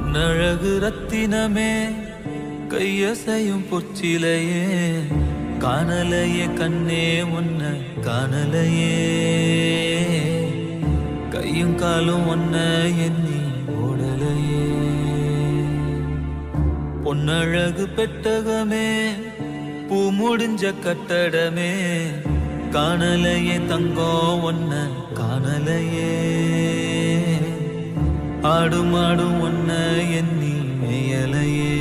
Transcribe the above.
பொன்னழகு ரத்தினமே கையசையும் பொச்சிலையே காணலையே கண்ணே உன்ன காணலையே கையும் காலும் ஒன்ன எண்ணி ஓடலையே பொன்னழகு பெட்டகமே பூ முடிஞ்ச கட்டடமே காணலையே தங்கம் ஒன்ன காணலையே ஆடும் ஆடும் ஒன்ன எண்ணி மேயலையே